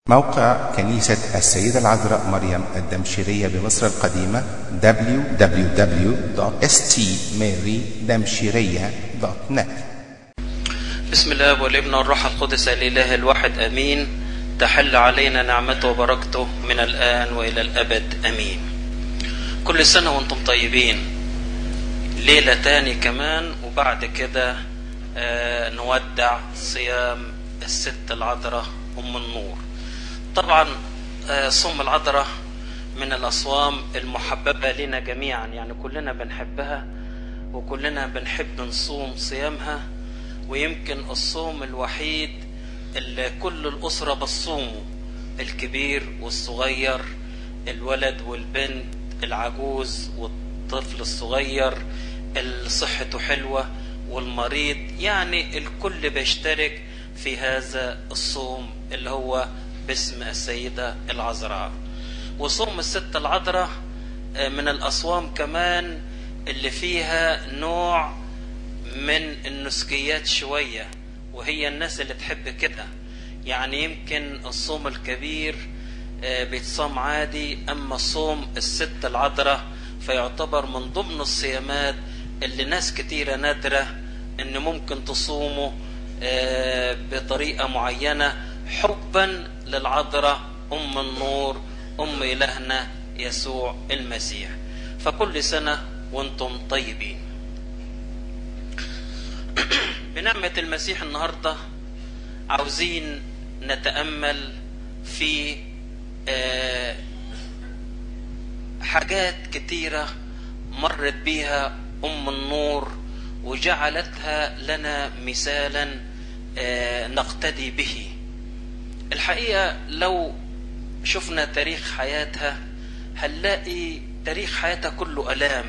موقع كنيسة السيدة العذراء مريم الدمشقية بمصر القديمة www.stmarydamshiriya.net بسم الله والابن والروح القدس الإله الواحد أمين تحل علينا نعمته وبركته من الآن وإلى الأبد أمين كل سنة وانتم طيبين ليلة تاني كمان وبعد كده آه نودع صيام الست العذراء أم النور طبعا آه صوم العذراء من الأصوام المحببة لنا جميعا يعني كلنا بنحبها وكلنا بنحب نصوم صيامها ويمكن الصوم الوحيد اللي كل الأسرة بتصومه الكبير والصغير الولد والبنت العجوز والطفل الصغير اللي صحته حلوة والمريض يعني الكل بيشترك في هذا الصوم اللي هو باسم السيدة العذراء وصوم الست العذراء من الأصوام كمان اللي فيها نوع من النسكيات شوية وهي الناس اللي تحب كده يعني يمكن الصوم الكبير بيتصام عادي أما صوم الست العذراء فيعتبر من ضمن الصيامات اللي ناس كتيرة نادرة ان ممكن تصوموا بطريقة معينة حبا للعذراء أم النور أم إلهنا يسوع المسيح فكل سنة وانتم طيبين بنعمة المسيح النهاردة عاوزين نتأمل في حاجات كتيرة مرت بيها أم النور وجعلتها لنا مثالا نقتدي به الحقيقة لو شفنا تاريخ حياتها هنلاقي تاريخ حياتها كله ألام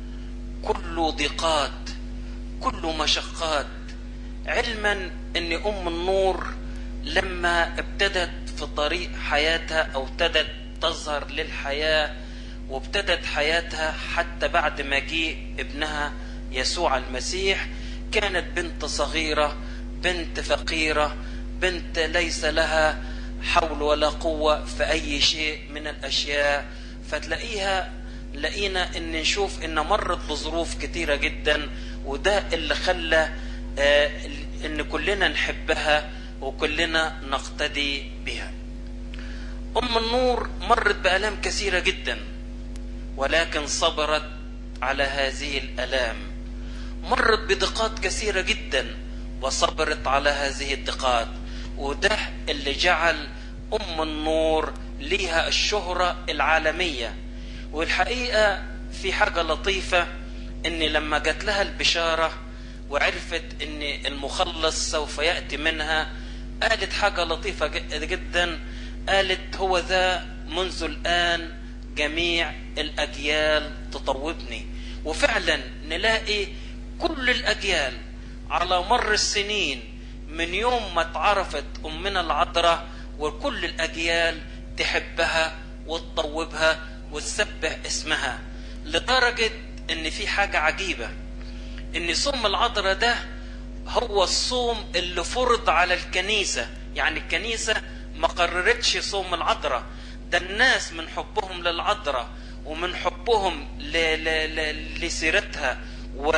كله ضيقات كله مشقات علما ان ام النور لما ابتدت في طريق حياتها او ابتدت تظهر للحياة وابتدت حياتها حتى بعد ما جه ابنها يسوع المسيح كانت بنت صغيرة بنت فقيرة بنت ليس لها حول ولا قوة في أي شيء من الأشياء فتلاقيها لقينا ان نشوف ان مرت بظروف كتيرة جدا وده اللي خلى آه ان كلنا نحبها وكلنا نقتدي بها ام النور مرت بآلام كثيرة جدا ولكن صبرت على هذه الآلام مرت بضيقات كثيرة جدا وصبرت على هذه الضيقات وده اللي جعل ام النور ليها الشهرة العالمية والحقيقة في حاجة لطيفة ان لما جات لها البشارة وعرفت ان المخلص سوف يأتي منها قالت حاجة لطيفة جدا قالت هو ذا منذ الآن جميع الأجيال تطوبني وفعلا نلاقي كل الأجيال على مر السنين من يوم ما اتعرفت أمنا العذراء وكل الأجيال تحبها وتطوبها وتسبح اسمها لدرجة ان في حاجة عجيبة ان صوم العذراء ده هو الصوم اللي فرض على الكنيسة يعني الكنيسة ما قررتش صوم العذراء ده الناس من حبهم للعذراء ومن حبهم لسيرتها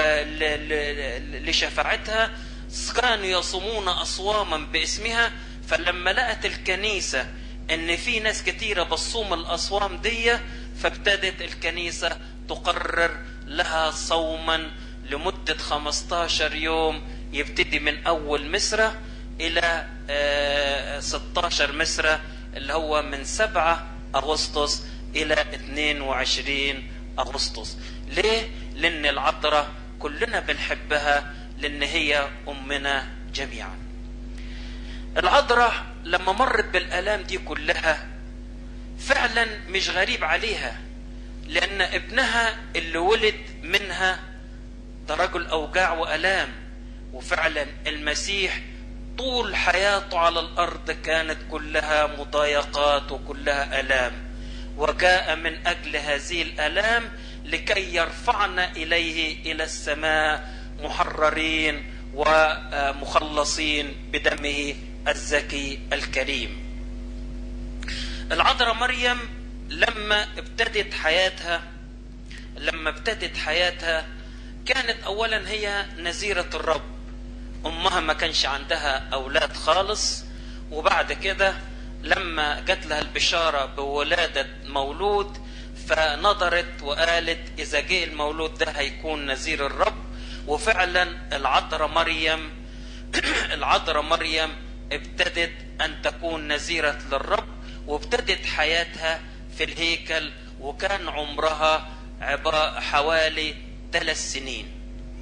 ولشفاعتها كانوا يصومون أصواما باسمها فلما لقت الكنيسة ان في ناس كتيرة بتصوم الأصوام دي فابتدت الكنيسة تقرر لها صوما لمدة 15 يوم يبتدي من أول مصرة إلى 16 مصرة اللي هو من 7 أغسطس إلى 22 أغسطس ليه؟ لأن العذراء كلنا بنحبها لأن هي أمنا جميعا العذراء لما مرت بالآلام دي كلها فعلا مش غريب عليها لأن ابنها اللي ولد منها ده رجل أوجاع وألام وفعلا المسيح طول حياته على الأرض كانت كلها مضايقات وكلها ألام وجاء من أجل هذه الألام لكي يرفعنا إليه إلى السماء محررين ومخلصين بدمه الزكي الكريم العذراء مريم لما ابتدت حياتها لما ابتدت حياتها كانت اولا هي نذيرة الرب امها ما كانش عندها اولاد خالص وبعد كده لما جات لها البشارة بولادة مولود فنظرت وقالت اذا جه المولود ده هيكون نذير الرب وفعلا العذراء مريم العذراء مريم ابتدت ان تكون نذيرة للرب وابتدت حياتها في الهيكل وكان عمرها حوالي ثلاث سنين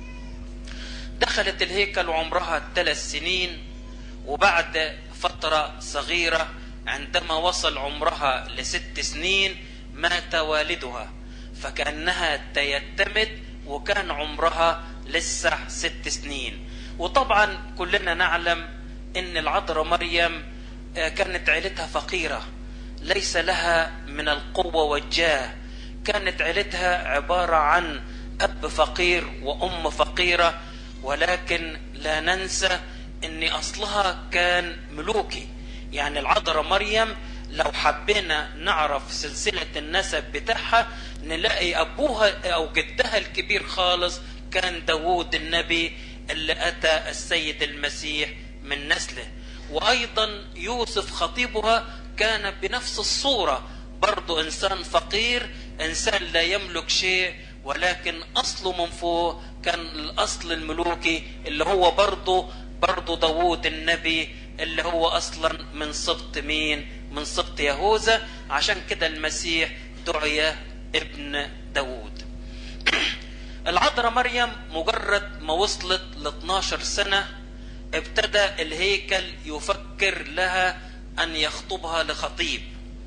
دخلت الهيكل وعمرها ثلاث سنين وبعد فترة صغيرة عندما وصل عمرها لست سنين مات والدها فكأنها تيتمت وكان عمرها لسه ست سنين وطبعا كلنا نعلم ان العذراء مريم كانت عيلتها فقيرة ليس لها من القوة والجاه كانت عيلتها عبارة عن أب فقير وأم فقيرة ولكن لا ننسى ان اصلها كان ملوكي يعني العذراء مريم لو حبينا نعرف سلسلة النسب بتاعها نلاقي ابوها او جدها الكبير خالص كان داوود النبي اللي اتى السيد المسيح من نسله وايضا يوسف خطيبها كان بنفس الصورة برضو انسان فقير انسان لا يملك شيء ولكن اصله من فوق كان الاصل الملوكي اللي هو برضه برضه داوود النبي اللي هو اصلا من سبط مين من سبط يهوذا عشان كده المسيح دعي ابن داوود العذراء مريم مجرد ما وصلت ل 12 سنة ابتدى الهيكل يفكر لها ان يخطبها لخطيب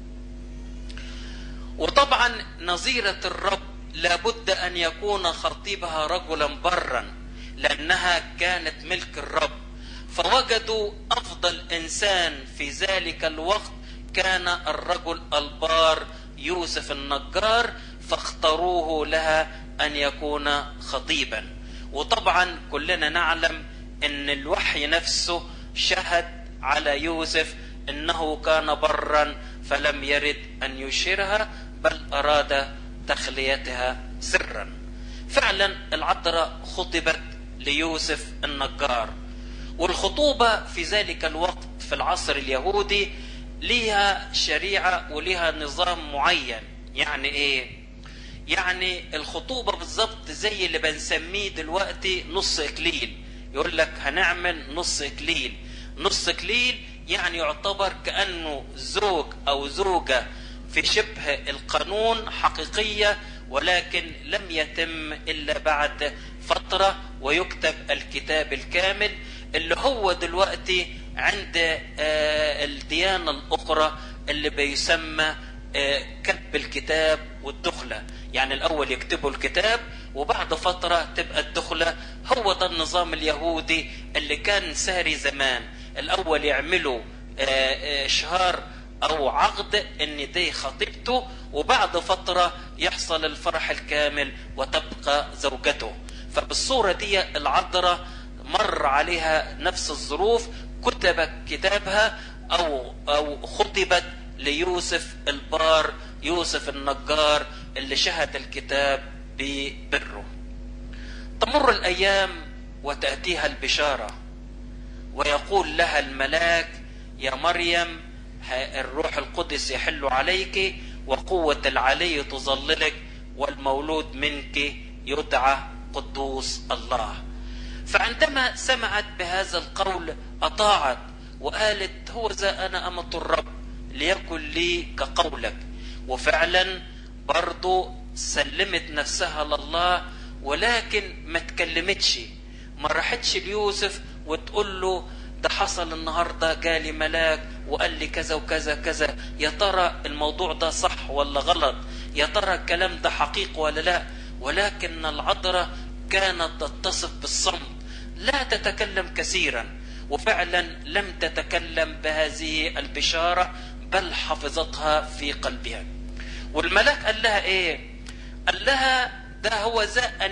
وطبعا نظيرة الرب لابد ان يكون خطيبها رجلا برا لانها كانت ملك الرب فوجدوا افضل انسان في ذلك الوقت كان الرجل البار يوسف النجار فاختاروه لها ان يكون خطيبا وطبعا كلنا نعلم ان الوحي نفسه شهد على يوسف انه كان برا فلم يرد ان يشيرها بل اراد تخليتها سرا فعلا العذراء خطبت ليوسف النجار والخطوبة في ذلك الوقت في العصر اليهودي ليها شريعة وليها نظام معين يعني ايه يعني الخطوبة بالظبط زي اللي بنسميه دلوقتي نص اكليل يقول لك هنعمل نص اكليل نص اكليل يعني يعتبر كأنه زوج او زوجة في شبه القانون حقيقية ولكن لم يتم إلا بعد فترة ويكتب الكتاب الكامل اللي هو دلوقتي عند الديانة الأخرى اللي بيسمى كتب الكتاب والدخلة يعني الأول يكتبوا الكتاب وبعد فترة تبقى الدخلة هو ده النظام اليهودي اللي كان ساري زمان الأول يعملوا شهار او عقد ان دي خطيبته وبعد فترة يحصل الفرح الكامل وتبقى زوجته فبالصورة دي العذراء مر عليها نفس الظروف كتب كتابها او او خطبت ليوسف البار يوسف النجار اللي شهد الكتاب ببره تمر الايام وتاتيها البشاره ويقول لها الملاك يا مريم الروح القدس يحل عليك وقوة العلي تظللك والمولود منك يدعى قدوس الله فعندما سمعت بهذا القول أطاعت وقالت هو ذا أنا أمة الرب ليكن لي كقولك وفعلا برضو سلمت نفسها لله ولكن ما تكلمتش ما راحتش ليوسف وتقول له ده حصل النهارده جالي ملاك وقال لي كذا وكذا كذا يا ترى الموضوع ده صح ولا غلط يا ترى الكلام ده حقيقي ولا لا ولكن العذراء كانت تتصف بالصمت لا تتكلم كثيرا وفعلا لم تتكلم بهذه البشارة بل حفظتها في قلبها والملاك قال لها ايه قال لها ده هو ذا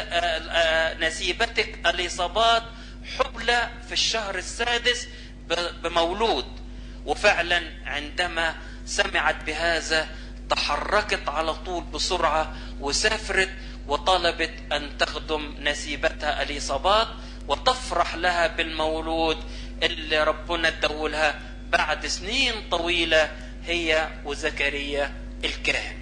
نسيبتك اليصابات حبلى في الشهر السادس بمولود وفعلا عندما سمعت بهذا تحركت على طول بسرعة وسافرت وطلبت أن تخدم نسيبتها اليصابات وتفرح لها بالمولود اللي ربنا ادولها بعد سنين طويلة هي وزكريا الكاهن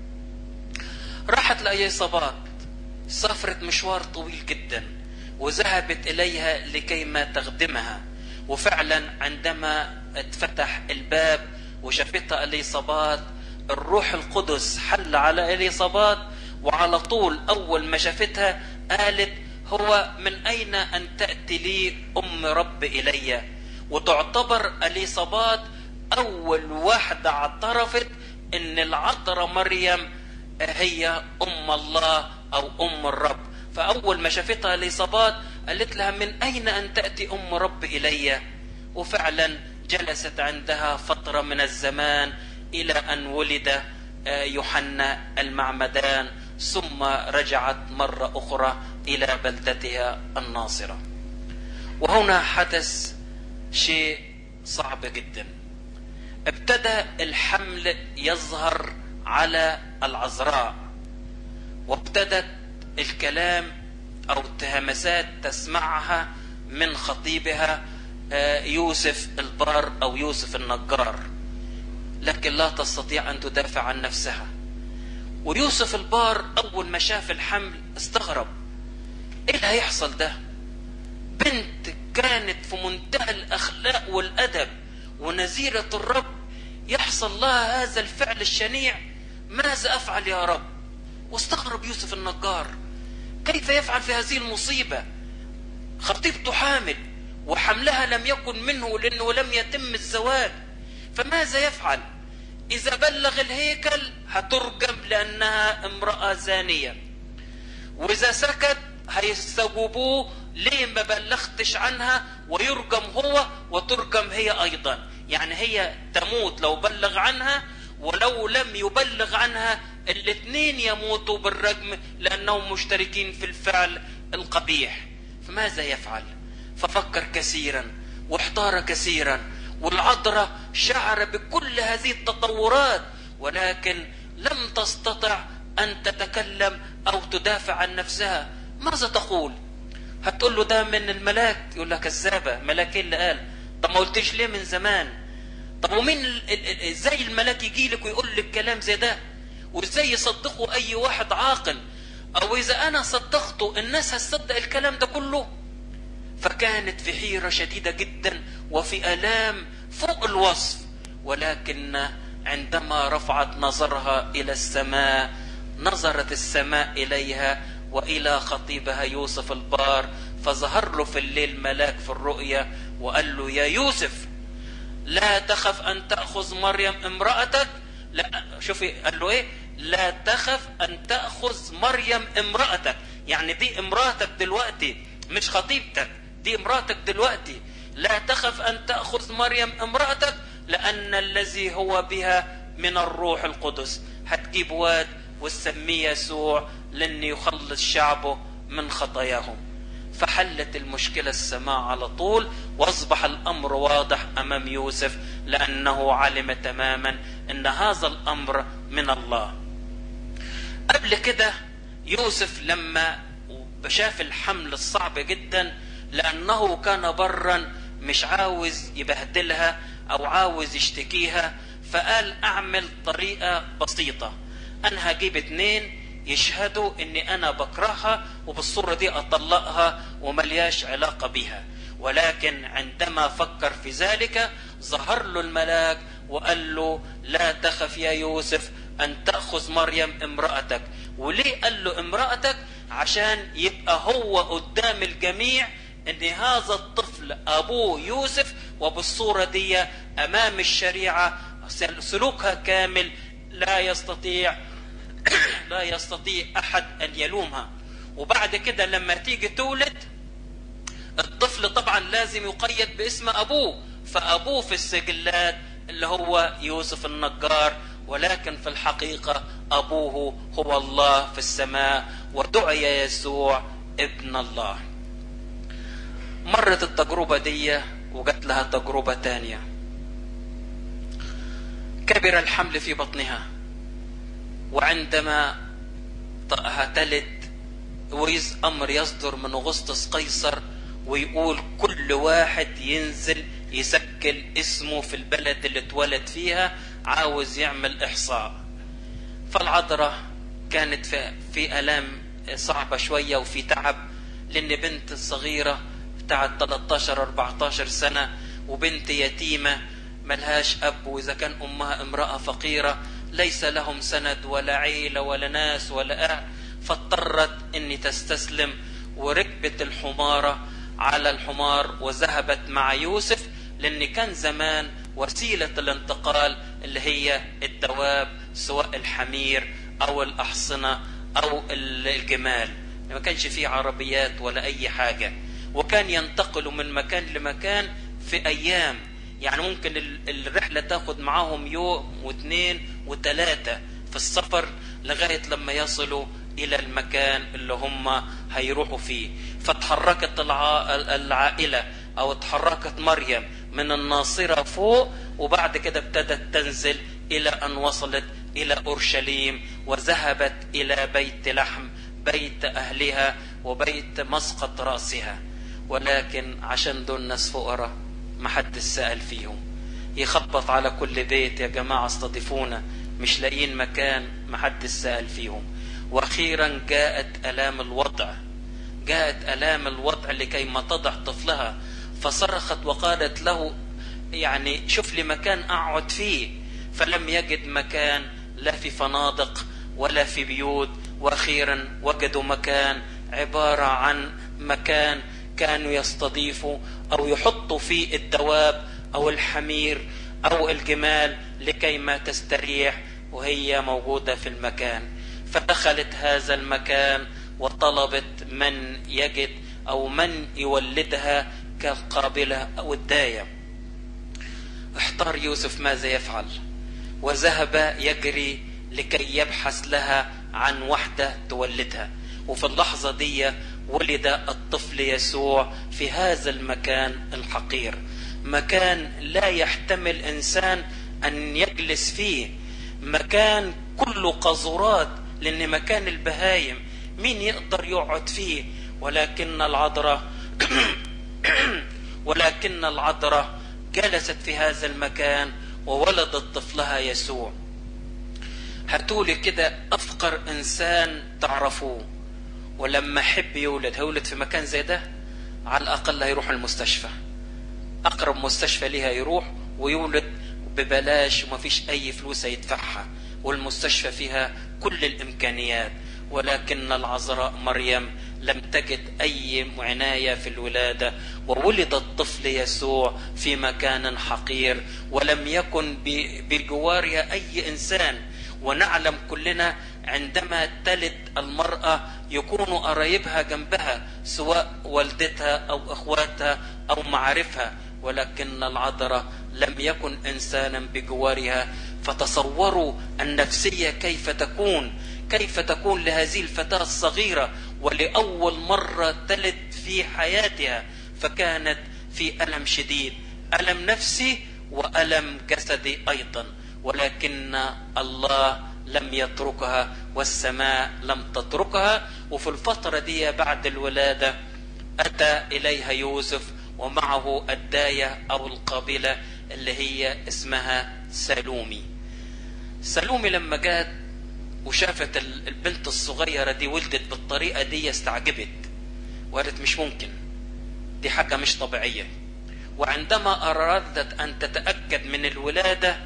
راحت لأيصابات سافرت مشوار طويل جدا وذهبت إليها لكي ما تخدمها وفعلا عندما اتفتح الباب وشافتها اليصابات الروح القدس حل على اليصابات وعلى طول اول ما شافتها قالت هو من اين ان تاتي لي ام رب الي وتعتبر اليصابات اول واحده اعترفت ان العذراء مريم هي ام الله او ام الرب فاول ما شافتها اليصابات قالت لها من اين ان تاتي ام رب الي وفعلا جلست عندها فتره من الزمان الى ان ولد يوحنا المعمدان ثم رجعت مره اخرى الى بلدتها الناصره وهنا حدث شيء صعب جدا ابتدى الحمل يظهر على العذراء وابتدت الكلام او التهمسات تسمعها من خطيبها يوسف البار او يوسف النجار لكن لا تستطيع ان تدافع عن نفسها ويوسف البار اول ما شاف الحمل استغرب ايه اللي هيحصل ده بنت كانت في منتهى الاخلاق والادب ونزيره الرب يحصل لها هذا الفعل الشنيع ماذا افعل يا رب واستغرب يوسف النجار كيف يفعل في هذه المصيبه خطيبته حامل وحملها لم يكن منه لانه لم يتم الزواج فماذا يفعل اذا بلغ الهيكل هترجم لانها امراه زانيه واذا سكت هيستجوبوه ليه ما بلغتش عنها ويرجم هو وترجم هي ايضا يعني هي تموت لو بلغ عنها ولو لم يبلغ عنها الاثنين يموتوا بالرجم لانهم مشتركين في الفعل القبيح فماذا يفعل ففكر كثيرا واحتار كثيرا والعذراء شعر بكل هذه التطورات ولكن لم تستطع ان تتكلم او تدافع عن نفسها ماذا تقول هتقول له ده من الملاك يقول لها كذابه ملاك اللي قال طب ما قلتش ليه من زمان طب ومين ازاي الملاك يجي لك ويقول لك كلام زي ده وازاي يصدقه اي واحد عاقل او اذا انا صدقته الناس هتصدق الكلام ده كله فكانت في حيرة شديدة جدا وفي آلام فوق الوصف ولكن عندما رفعت نظرها إلى السماء نظرت السماء إليها وإلى خطيبها يوسف البار فظهر له في الليل ملاك في الرؤيا وقال له يا يوسف لا تخف أن تأخذ مريم امرأتك لا شوفي قال له إيه لا تخف أن تأخذ مريم امرأتك يعني دي امرأتك دلوقتي مش خطيبتك دي امرأتك دلوقتي لا تخف أن تأخذ مريم امرأتك لأن الذي هو بها من الروح القدس هتجيب واد وتسميه يسوع لأن يخلص شعبه من خطاياهم فحلت المشكلة السماء على طول واصبح الأمر واضح أمام يوسف لأنه علم تماما أن هذا الأمر من الله قبل كده يوسف لما شاف الحمل الصعب جدا لأنه كان برا مش عاوز يبهدلها أو عاوز يشتكيها فقال أعمل طريقة بسيطة أنا هجيب اتنين يشهدوا اني انا بكرهها وبالصورة دي اطلقها وملياش علاقة بها ولكن عندما فكر في ذلك ظهر له الملاك وقال له لا تخف يا يوسف ان تأخذ مريم امرأتك وليه قال له امرأتك عشان يبقى هو قدام الجميع ان هذا الطفل ابوه يوسف وبالصورة دي امام الشريعة سلوكها كامل لا يستطيع لا يستطيع احد ان يلومها وبعد كده لما تيجي تولد الطفل طبعا لازم يقيد باسم ابوه فابوه في السجلات اللي هو يوسف النجار ولكن في الحقيقه ابوه هو الله في السماء ودعي يسوع ابن الله مرت التجربه دي وجات لها تجربه تانيه كبر الحمل في بطنها وعندما تلد ويز أمر يصدر من أغسطس قيصر ويقول كل واحد ينزل يسجل اسمه في البلد اللي اتولد فيها عاوز يعمل إحصاء فالعذراء كانت في, في ألام صعبة شوية وفي تعب لأن بنت صغيرة بتاعت 13 14 سنة وبنت يتيمة ملهاش أب وإذا كان أمها امرأة فقيرة ليس لهم سند ولا عيلة ولا ناس ولا أهل فاضطرت أن تستسلم وركبت الحمارة على الحمار وذهبت مع يوسف لأن كان زمان وسيلة الانتقال اللي هي الدواب سواء الحمير أو الأحصنة أو الجمال ما كانش فيه عربيات ولا أي حاجة وكان ينتقلوا من مكان لمكان في أيام يعني ممكن الرحلة تاخد معاهم يوم واثنين وثلاثة في السفر لغاية لما يصلوا إلى المكان اللي هم هيروحوا فيه فتحركت العائلة أو تحركت مريم من الناصرة فوق وبعد كده ابتدت تنزل إلى أن وصلت إلى أورشليم وذهبت إلى بيت لحم بيت أهلها وبيت مسقط رأسها ولكن عشان دول ناس فقراء ما حد سأل فيهم يخبط على كل بيت يا جماعة استضيفونا مش لاقيين مكان ما حد سأل فيهم واخيرا جاءت الام الوضع جاءت الام الوضع لكي ما تضع طفلها فصرخت وقالت له يعني شوف لي مكان اقعد فيه فلم يجد مكان لا في فنادق ولا في بيوت واخيرا وجدوا مكان عباره عن مكان كانوا يستضيفوا او يحطوا فيه الدواب او الحمير او الجمال لكي ما تستريح وهي موجوده في المكان فدخلت هذا المكان وطلبت من يجد او من يولدها كقابله او الدايه احتار يوسف ماذا يفعل وذهب يجري لكي يبحث لها عن وحده تولدها وفي اللحظه دي ولد الطفل يسوع في هذا المكان الحقير مكان لا يحتمل انسان ان يجلس فيه مكان كله قذورات لان مكان البهايم مين يقدر يقعد فيه ولكن العذراء ولكن العذراء جلست في هذا المكان وولدت طفلها يسوع هتقولي كده افقر انسان تعرفوه ولما حب يولد هيولد في مكان زي ده على الاقل هيروح المستشفى اقرب مستشفى ليها يروح ويولد ببلاش ومفيش اي فلوس هيدفعها والمستشفى فيها كل الامكانيات ولكن العذراء مريم لم تجد اي عنايه في الولاده وولد الطفل يسوع في مكان حقير ولم يكن بجوارها اي انسان ونعلم كلنا عندما تلد المراه يكون قرايبها جنبها سواء والدتها او اخواتها او معارفها ولكن العذراء لم يكن انسانا بجوارها فتصوروا النفسيه كيف تكون كيف تكون لهذه الفتاه الصغيره ولاول مره تلد في حياتها فكانت في الم شديد الم نفسي والم جسدي ايضا ولكن الله لم يتركها والسماء لم تتركها وفي الفتره دي بعد الولاده اتى اليها يوسف ومعه الدايه او القابله اللي هي اسمها سالومي سالومي لما جات وشافت البنت الصغيره دي ولدت بالطريقه دي استعجبت وقالت مش ممكن دي حاجه مش طبيعيه وعندما ارادت ان تتاكد من الولاده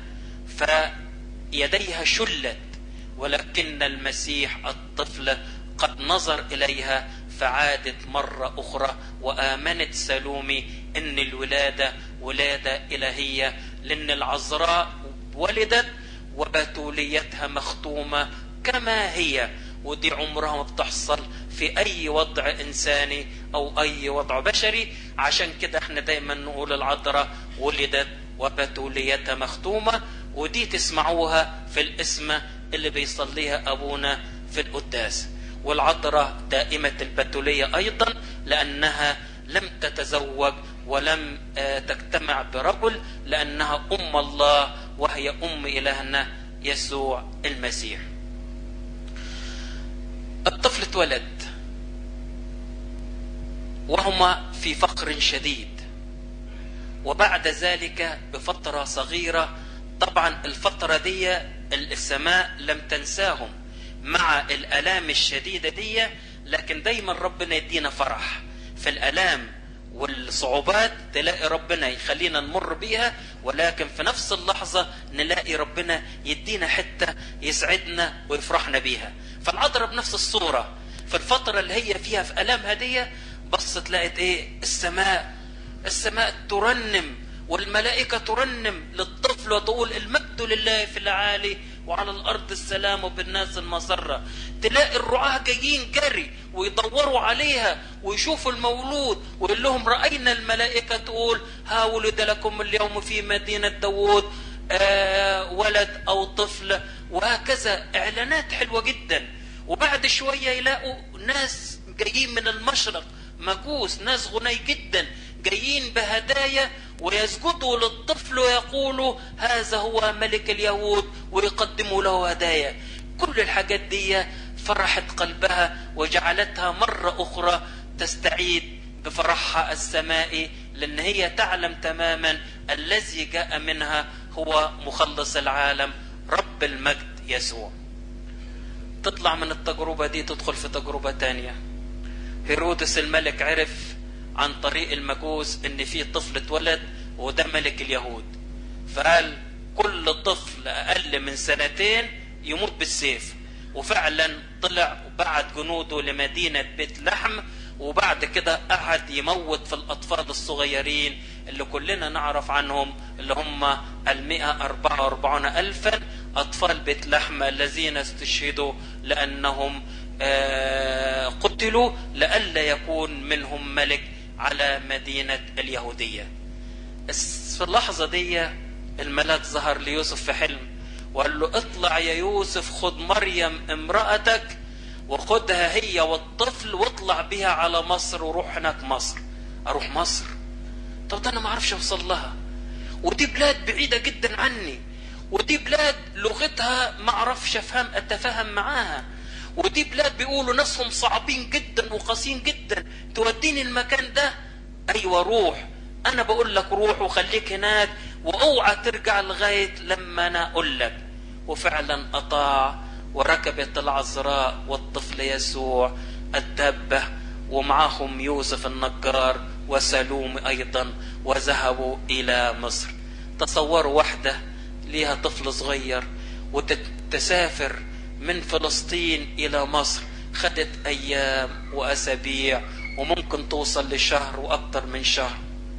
فيديها شلت ولكن المسيح الطفل قد نظر اليها فعادت مرة أخرى وآمنت سالومي أن الولادة ولادة إلهية لأن العذراء ولدت وبتوليتها مختومة كما هي ودي عمرها ما بتحصل في أي وضع إنساني أو أي وضع بشري عشان كده احنا دايما نقول العذراء ولدت وبتوليتها مختومة ودي تسمعوها في الاسم اللي بيصليها أبونا في القداس والعذراء دائمة البتولية أيضا لأنها لم تتزوج ولم تجتمع برجل لأنها أم الله وهي أم إلهنا يسوع المسيح الطفل اتولد وهما في فقر شديد وبعد ذلك بفترة صغيرة طبعا الفترة دي السماء لم تنساهم مع الآلام الشديدة دي لكن دايما ربنا يدينا فرح في الآلام والصعوبات تلاقي ربنا يخلينا نمر بيها ولكن في نفس اللحظة نلاقي ربنا يدينا حتة يسعدنا ويفرحنا بيها فالعذراء بنفس الصورة في الفترة اللي هي فيها في ألام هدية بصت لقت ايه السماء السماء ترنم والملائكة ترنم للطفل وتقول المجد لله في العالي وعلى الأرض السلام وبالناس المسرة تلاقي الرعاة جايين جري ويدوروا عليها ويشوفوا المولود ويقول لهم رأينا الملائكة تقول ها ولد لكم اليوم في مدينة داوود آه ولد أو طفل وهكذا إعلانات حلوة جدا وبعد شوية يلاقوا ناس جايين من المشرق مجوس ناس غني جدا جايين بهدايا ويسجدوا للطفل ويقولوا هذا هو ملك اليهود ويقدموا له هدايا كل الحاجات دي فرحت قلبها وجعلتها مرة أخرى تستعيد بفرحها السمائي لأن هي تعلم تماما الذي جاء منها هو مخلص العالم رب المجد يسوع تطلع من التجربة دي تدخل في تجربة تانية هيرودس الملك عرف عن طريق المجوس ان في طفل اتولد وده ملك اليهود فقال كل طفل اقل من سنتين يموت بالسيف وفعلا طلع وبعت جنوده لمدينة بيت لحم وبعد كده قعد يموت في الأطفال الصغيرين اللي كلنا نعرف عنهم اللي هم المئة أربعة وأربعون ألفا أطفال بيت لحم الذين استشهدوا لأنهم قتلوا لئلا يكون منهم ملك على مدينة اليهودية في اللحظة دي الملاك ظهر ليوسف في حلم وقال له اطلع يا يوسف خد مريم امرأتك وخدها هي والطفل واطلع بها على مصر وروح هناك مصر اروح مصر طب ده انا ما اعرفش اوصل لها ودي بلاد بعيدة جدا عني ودي بلاد لغتها ما اعرفش افهم اتفاهم معاها ودي بلاد بيقولوا ناسهم صعبين جدا وقاسيين جدا توديني المكان ده ايوه روح انا بقول لك روح وخليك هناك واوعى ترجع لغايه لما انا اقول لك وفعلا اطاع وركبت العذراء والطفل يسوع الدابه ومعهم يوسف النجار وسلوم ايضا وذهبوا الى مصر تصوروا واحده ليها طفل صغير وتسافر من فلسطين الى مصر خدت ايام واسابيع وممكن توصل لشهر واكتر من شهر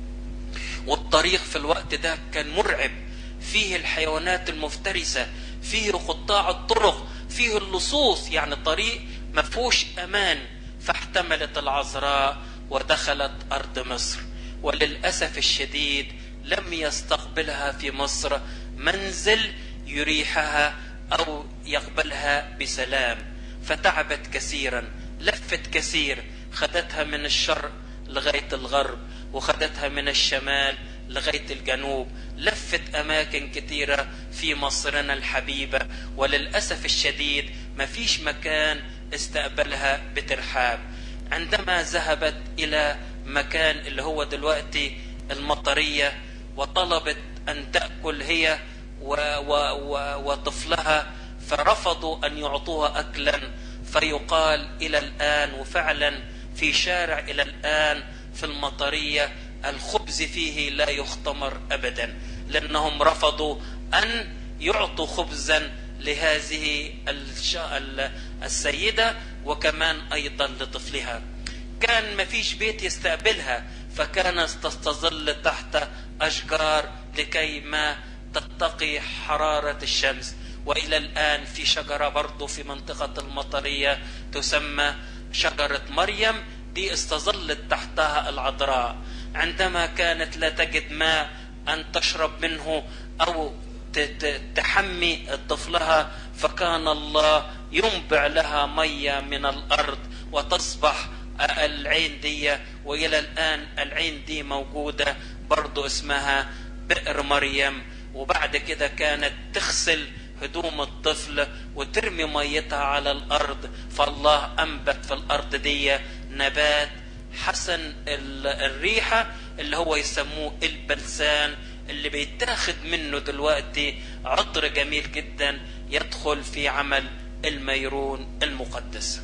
والطريق في الوقت ده كان مرعب فيه الحيوانات المفترسة فيه قطاع الطرق فيه اللصوص يعني طريق ما فيهوش امان فاحتملت العذراء ودخلت ارض مصر وللاسف الشديد لم يستقبلها في مصر منزل يريحها او يقبلها بسلام فتعبت كثيرا لفت كثير خدتها من الشرق لغايه الغرب وخدتها من الشمال لغايه الجنوب لفت اماكن كثيره في مصرنا الحبيبه وللاسف الشديد ما فيش مكان استقبلها بترحاب عندما ذهبت الى مكان اللي هو دلوقتي المطريه وطلبت ان تاكل هي و و و وطفلها فرفضوا ان يعطوها اكلا فيقال الى الان وفعلا في شارع الى الان في المطريه الخبز فيه لا يختمر ابدا لانهم رفضوا ان يعطوا خبزا لهذه السيده وكمان ايضا لطفلها كان ما فيش بيت يستقبلها فكانت تستظل تحت اشجار لكي ما تتقي حراره الشمس والى الان في شجره برضه في منطقه المطريه تسمى شجره مريم دي استظلت تحتها العذراء عندما كانت لا تجد ماء ان تشرب منه او تحمي طفلها فكان الله ينبع لها ميه من الارض وتصبح العين دي والى الان العين دي موجوده برضو اسمها بئر مريم وبعد كده كانت تغسل هدوم الطفل وترمي ميتها على الارض فالله انبت في الارض دي نبات حسن الريحه اللي هو يسموه البلسان اللي بيتاخد منه دلوقتي عطر جميل جدا يدخل في عمل الميرون المقدس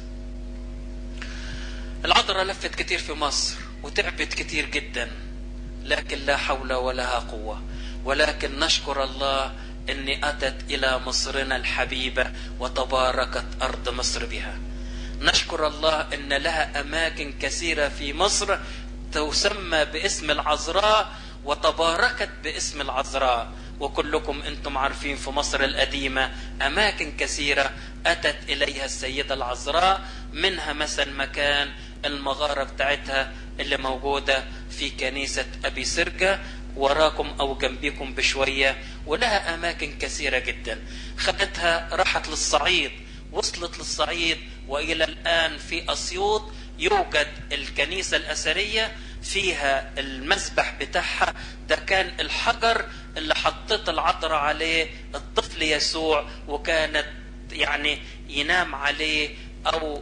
العذراء لفت كتير في مصر وتعبت كتير جدا لكن لا حول ولها قوة ولكن نشكر الله اني اتت الى مصرنا الحبيبة وتباركت ارض مصر بها نشكر الله ان لها اماكن كثيرة في مصر تسمى باسم العذراء وتباركت باسم العذراء وكلكم انتم عارفين في مصر القديمة اماكن كثيرة اتت اليها السيدة العذراء منها مثلا مكان المغارة بتاعتها اللي موجودة في كنيسة ابي سرجة وراكم او جنبكم بشوية ولها اماكن كثيرة جدا خدتها راحت للصعيد وصلت للصعيد والى الان في اسيوط يوجد الكنيسة الاثرية فيها المسبح بتاعها ده كان الحجر اللي حطيت العذراء عليه الطفل يسوع وكانت يعني ينام عليه او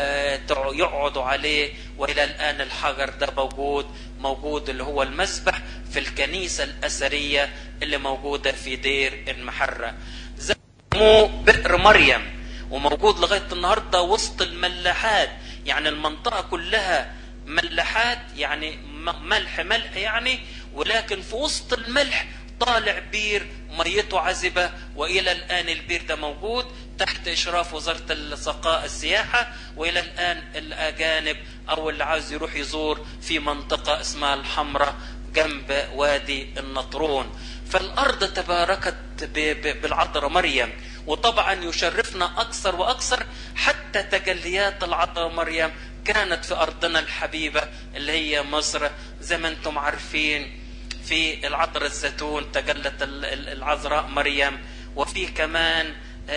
يقعدوا عليه والى الان الحجر ده موجود موجود اللي هو المسبح في الكنيسة الأثرية اللي موجودة في دير المحرة زموه بئر مريم وموجود لغاية النهاردة وسط الملاحات يعني المنطقة كلها ملاحات يعني ملح ملح يعني ولكن في وسط الملح طالع بير ميته عذبة وإلى الآن البير ده موجود تحت إشراف وزارة السقاء السياحة وإلى الآن الأجانب أو اللي عاوز يروح يزور في منطقة اسمها الحمراء جنب وادي النطرون فالأرض تباركت بالعذراء مريم وطبعا يشرفنا أكثر وأكثر حتى تجليات العذراء مريم كانت في أرضنا الحبيبة اللي هي مصر زي ما أنتم عارفين في العطر الزيتون تجلت العذراء مريم وفي كمان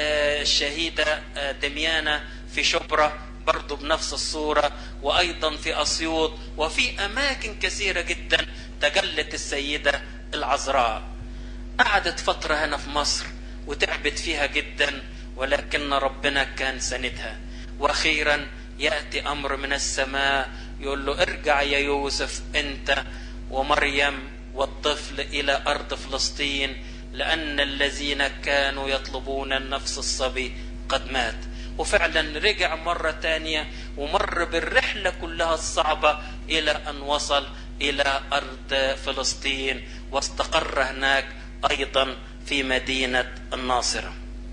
الشهيدة دميانة في شبرا برضو بنفس الصورة وأيضا في أسيوط وفي أماكن كثيرة جدا تجلت السيدة العذراء قعدت فترة هنا في مصر وتعبت فيها جدا ولكن ربنا كان سندها وأخيرا يأتي أمر من السماء يقول له ارجع يا يوسف أنت ومريم والطفل إلى أرض فلسطين لأن الذين كانوا يطلبون النفس الصبي قد مات وفعلا رجع مرة تانية ومر بالرحلة كلها الصعبة إلى أن وصل إلى أرض فلسطين واستقر هناك أيضا في مدينة الناصرة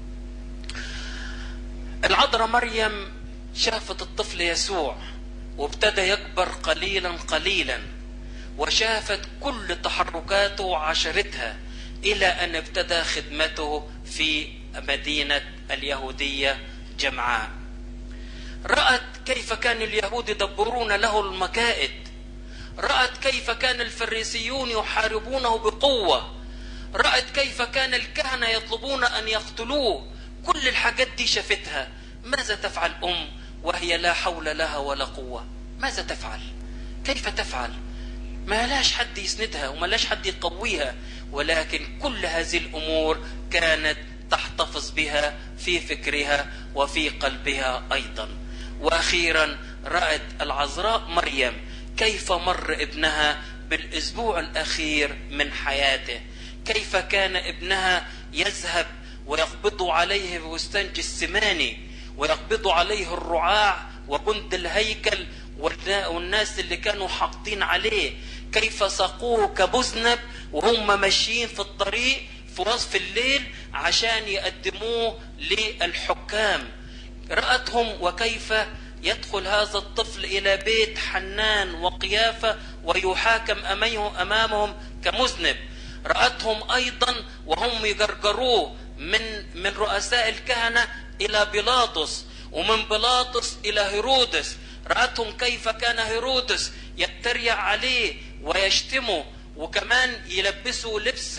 العذراء مريم شافت الطفل يسوع وابتدى يكبر قليلا قليلا وشافت كل تحركاته وعشرتها إلى أن ابتدى خدمته في مدينة اليهودية جمعاء رأت كيف كان اليهود يدبرون له المكائد رأت كيف كان الفريسيون يحاربونه بقوة رأت كيف كان الكهنة يطلبون أن يقتلوه كل الحاجات دي شافتها ماذا تفعل أم وهي لا حول لها ولا قوة ماذا تفعل كيف تفعل ما لاش حد يسندها وما لاش حد يقويها ولكن كل هذه الأمور كانت تحتفظ بها في فكرها وفي قلبها أيضا وأخيرا رأت العذراء مريم كيف مر ابنها بالأسبوع الأخير من حياته كيف كان ابنها يذهب ويقبض عليه بوستان جسماني ويقبض عليه الرعاع وجند الهيكل والناس اللي كانوا حاطين عليه كيف سقوه كبذنب وهم ماشيين في الطريق في وصف الليل عشان يقدموه للحكام رأتهم وكيف يدخل هذا الطفل إلى بيت حنان وقيافة ويحاكم أمامهم كمذنب رأتهم أيضا وهم يجرجروه من من رؤساء الكهنة إلى بيلاطس ومن بيلاطس إلى هيرودس رأتهم كيف كان هيرودس يتريق عليه ويشتمه وكمان يلبسه لبس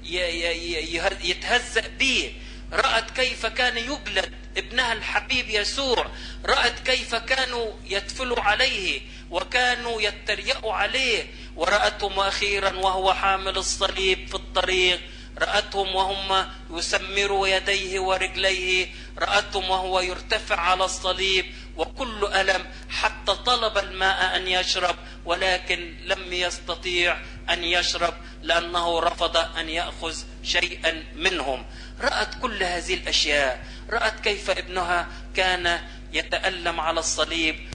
يتهزأ به رأت كيف كان يجلد ابنها الحبيب يسوع رأت كيف كانوا يتفلوا عليه وكانوا يتريقوا عليه ورأتهم أخيرا وهو حامل الصليب في الطريق رأتهم وهم يسمروا يديه ورجليه رأتهم وهو يرتفع على الصليب وكل ألم حتى طلب الماء أن يشرب ولكن لم يستطيع أن يشرب لأنه رفض أن يأخذ شيئا منهم رأت كل هذه الأشياء رأت كيف ابنها كان يتألم على الصليب